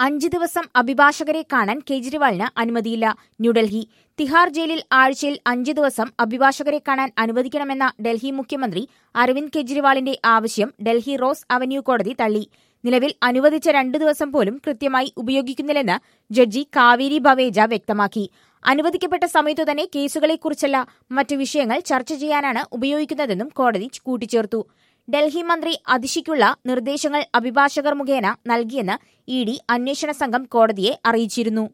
അഞ്ച് ദിവസം അഭിഭാഷകരെ കാണാൻ കേജ്രിവാളിന് അനുമതിയില്ല ന്യൂഡൽഹി തിഹാർ ജയിലിൽ ആഴ്ചയിൽ അഞ്ച് ദിവസം അഭിഭാഷകരെ കാണാൻ അനുവദിക്കണമെന്ന ഡൽഹി മുഖ്യമന്ത്രി അരവിന്ദ് കെജ്രിവാളിന്റെ ആവശ്യം ഡൽഹി റോസ് അവന്യൂ കോടതി തള്ളി നിലവിൽ അനുവദിച്ച രണ്ടു ദിവസം പോലും കൃത്യമായി ഉപയോഗിക്കുന്നില്ലെന്ന് ജഡ്ജി കാവേരി ബവേജ വ്യക്തമാക്കി അനുവദിക്കപ്പെട്ട സമയത്തു തന്നെ കേസുകളെക്കുറിച്ചല്ല മറ്റു വിഷയങ്ങൾ ചർച്ച ചെയ്യാനാണ് ഉപയോഗിക്കുന്നതെന്നും കോടതി കൂട്ടിച്ചേർത്തു ഡൽഹി മന്ത്രി അതിഷിക്കുള്ള നിർദ്ദേശങ്ങൾ അഭിഭാഷകർ മുഖേന നൽകിയെന്ന് ഇ ഡി അന്വേഷണ സംഘം കോടതിയെ അറിയിച്ചിരുന്നു